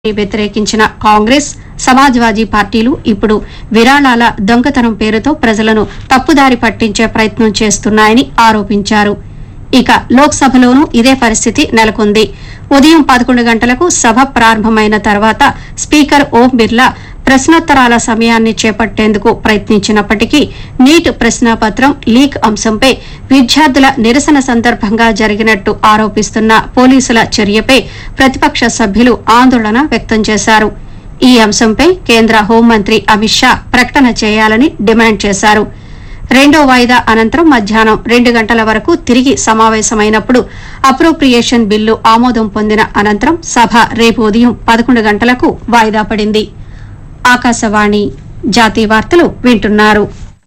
వ్యతిరేకించిన కాంగ్రెస్ సమాజ్వాదీ పార్టీలు ఇప్పుడు విరాళాల దొంగతనం పేరుతో ప్రజలను తప్పుదారి పట్టించే ప్రయత్నం చేస్తున్నాయని ఆరోపించారు ఇక లోక్సభలోనూ ఇదే పరిస్థితి నెలకొంది ఉదయం పదకొండు గంటలకు సభ ప్రారంభమైన తర్వాత స్పీకర్ ఓం బిర్లా ప్రశ్నోత్తరాల సమయాన్ని చేపట్టేందుకు ప్రయత్నించినప్పటికీ నీట్ ప్రశ్నాపత్రం లీక్ అంశంపై విద్యార్థుల నిరసన సందర్భంగా జరిగినట్టు ఆరోపిస్తున్న పోలీసుల చర్యపై ప్రతిపక్ష సభ్యులు ఆందోళన వ్యక్తం చేశారు ఈ అంశంపై కేంద్ర హోంమంత్రి అమిత్ షా ప్రకటన చేయాలని డిమాండ్ చేశారు రెండో వాయిదా అనంతరం మధ్యాహ్నం రెండు గంటల వరకు తిరిగి సమావేశమైనప్పుడు అప్రోప్రియేషన్ బిల్లు ఆమోదం పొందిన అనంతరం సభ రేపు ఉదయం పదకొండు గంటలకు వాయిదా పడింది ఆకాశవాణి జాతీయ వార్తలు వింటున్నారు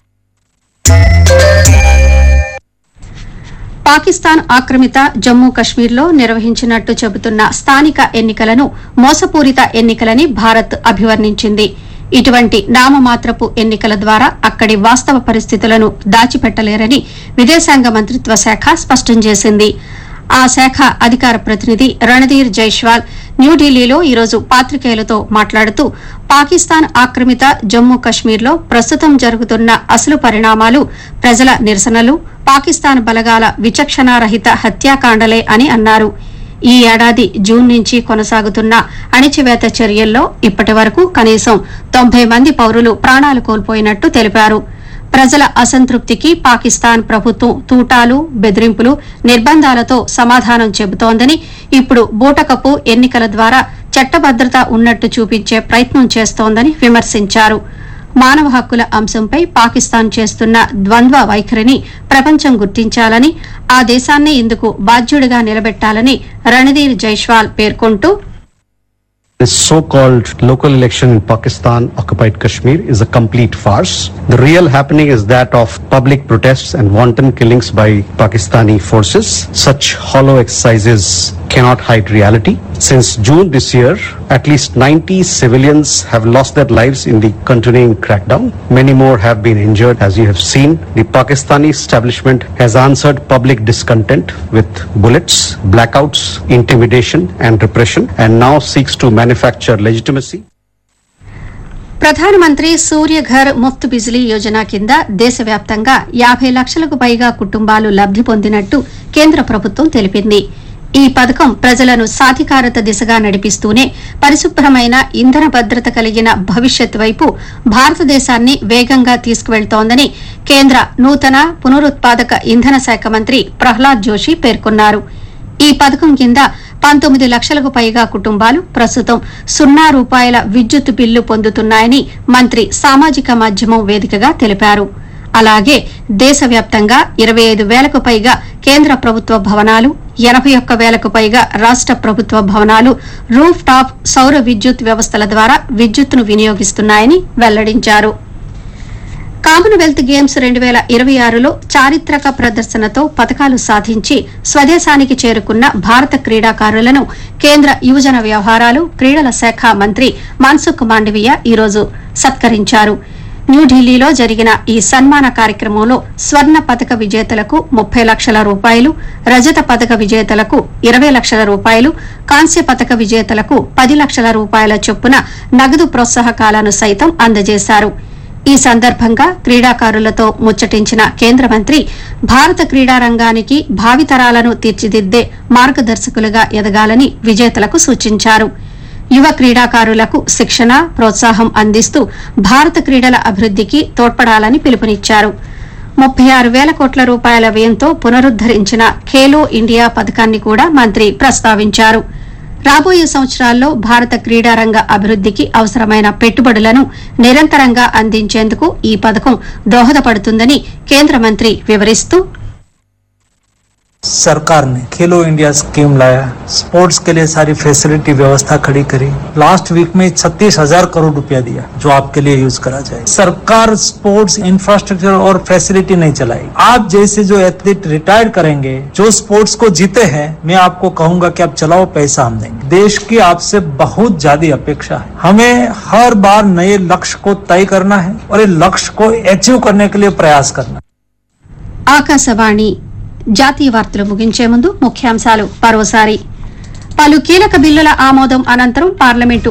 పాకిస్తాన్ ఆక్రమిత జమ్మూ కశ్మీర్లో నిర్వహించినట్టు చెబుతున్న స్థానిక ఎన్నికలను మోసపూరిత ఎన్నికలని భారత్ అభివర్ణించింది ఇటువంటి నామమాత్రపు ఎన్నికల ద్వారా అక్కడి వాస్తవ పరిస్థితులను దాచిపెట్టలేరని విదేశాంగ మంత్రిత్వ శాఖ స్పష్టం చేసింది ఆ శాఖ అధికార ప్రతినిధి రణధీర్ జైష్వాల్ న్యూఢిల్లీలో ఈరోజు పాత్రికేయులతో మాట్లాడుతూ పాకిస్తాన్ ఆక్రమిత జమ్మూ కశ్మీర్లో ప్రస్తుతం జరుగుతున్న అసలు పరిణామాలు ప్రజల నిరసనలు పాకిస్తాన్ బలగాల విచక్షణారహిత హత్యాకాండలే అని అన్నారు ఈ ఏడాది జూన్ నుంచి కొనసాగుతున్న అణిచివేత చర్యల్లో ఇప్పటి వరకు కనీసం తొంభై మంది పౌరులు ప్రాణాలు కోల్పోయినట్టు తెలిపారు ప్రజల అసంతృప్తికి పాకిస్తాన్ ప్రభుత్వం తూటాలు బెదిరింపులు నిర్బంధాలతో సమాధానం చెబుతోందని ఇప్పుడు బూటకపు ఎన్నికల ద్వారా చట్టభద్రత ఉన్నట్టు చూపించే ప్రయత్నం చేస్తోందని విమర్శించారు మానవ హక్కుల అంశంపై పాకిస్తాన్ చేస్తున్న ద్వంద్వ వైఖరిని ప్రపంచం గుర్తించాలని ఆ దేశాన్ని ఇందుకు బాధ్యుడిగా నిలబెట్టాలని రణధీర్ జైష్వాల్ పేర్కొంటూ This so-called local election in Pakistan occupied Kashmir is a complete farce. The real happening is that of public protests and wanton killings by Pakistani forces. Such hollow exercises cannot hide reality. Since June this year, at least 90 civilians have lost their lives in the continuing crackdown. Many more have been injured as you have seen. The Pakistani establishment has answered public discontent with bullets, blackouts, intimidation and repression and now seeks to manufacture legitimacy. ప్రధానమంత్రి సూర్యఘర్ ముఫ్త్ బిజిలీ యోజన కింద దేశవ్యాప్తంగా యాభై లక్షలకు పైగా కుటుంబాలు లబ్ది పొందినట్టు కేంద్ర ప్రభుత్వం తెలిపింది ఈ పథకం ప్రజలను సాధికారత దిశగా నడిపిస్తూనే పరిశుభ్రమైన ఇంధన భద్రత కలిగిన భవిష్యత్ వైపు భారతదేశాన్ని వేగంగా తీసుకువెళ్తోందని కేంద్ర నూతన పునరుత్పాదక ఇంధన శాఖ మంత్రి ప్రహ్లాద్ జోషి పేర్కొన్నారు ఈ పథకం కింద పంతొమ్మిది లక్షలకు పైగా కుటుంబాలు ప్రస్తుతం సున్నా రూపాయల విద్యుత్ బిల్లు పొందుతున్నాయని మంత్రి సామాజిక మాధ్యమం వేదికగా తెలిపారు అలాగే దేశవ్యాప్తంగా ఇరవై ఐదు వేలకు పైగా కేంద్ర ప్రభుత్వ భవనాలు ఎనభై ఒక్క వేలకు పైగా రాష్ట ప్రభుత్వ భవనాలు రూఫ్ టాప్ సౌర విద్యుత్ వ్యవస్థల ద్వారా విద్యుత్తును వినియోగిస్తున్నాయని వెల్లడించారు కామన్వెల్త్ గేమ్స్ రెండు వేల ఇరవై ఆరులో చారిత్రక ప్రదర్శనతో పతకాలు సాధించి స్వదేశానికి చేరుకున్న భారత క్రీడాకారులను కేంద్ర యువజన వ్యవహారాలు క్రీడల శాఖ మంత్రి మన్సుఖ్ మాండవీయ ఈరోజు సత్కరించారు న్యూఢిల్లీలో జరిగిన ఈ సన్మాన కార్యక్రమంలో స్వర్ణ పతక విజేతలకు ముప్పై లక్షల రూపాయలు రజత పతక విజేతలకు ఇరవై లక్షల రూపాయలు కాంస్య పతక విజేతలకు పది లక్షల రూపాయల చొప్పున నగదు ప్రోత్సాహకాలను సైతం అందజేశారు ఈ సందర్భంగా క్రీడాకారులతో ముచ్చటించిన కేంద్ర మంత్రి భారత క్రీడా రంగానికి భావితరాలను తీర్చిదిద్దే మార్గదర్శకులుగా ఎదగాలని విజేతలకు సూచించారు యువ క్రీడాకారులకు శిక్షణ ప్రోత్సాహం అందిస్తూ భారత క్రీడల అభివృద్దికి తోడ్పడాలని పిలుపునిచ్చారు ముప్పై ఆరు వేల కోట్ల రూపాయల వ్యయంతో పునరుద్దరించిన ఖేలో ఇండియా పథకాన్ని కూడా మంత్రి ప్రస్తావించారు రాబోయే సంవత్సరాల్లో భారత క్రీడారంగ అభివృద్దికి అవసరమైన పెట్టుబడులను నిరంతరంగా అందించేందుకు ఈ పథకం దోహదపడుతుందని కేంద్ర మంత్రి వివరిస్తూ सरकार ने खेलो इंडिया स्कीम लाया स्पोर्ट्स के लिए सारी फैसिलिटी व्यवस्था खड़ी करी लास्ट वीक में छत्तीस हजार करोड़ रुपया दिया जो आपके लिए यूज करा जाए सरकार स्पोर्ट्स इंफ्रास्ट्रक्चर और फैसिलिटी नहीं चलाई आप जैसे जो एथलीट रिटायर्ड करेंगे जो स्पोर्ट्स को जीते हैं मैं आपको कहूंगा कि आप चलाओ पैसा हम देंगे देश की आपसे बहुत ज्यादा अपेक्षा है हमें हर बार नए लक्ष्य को तय करना है और ये लक्ष्य को अचीव करने के लिए प्रयास करना है ఆకాశవాణి జాతీయ వార్తలు ముగించే ముందు ముఖ్యాంశాలు మరోసారి పలు కీలక బిల్లుల ఆమోదం అనంతరం పార్లమెంటు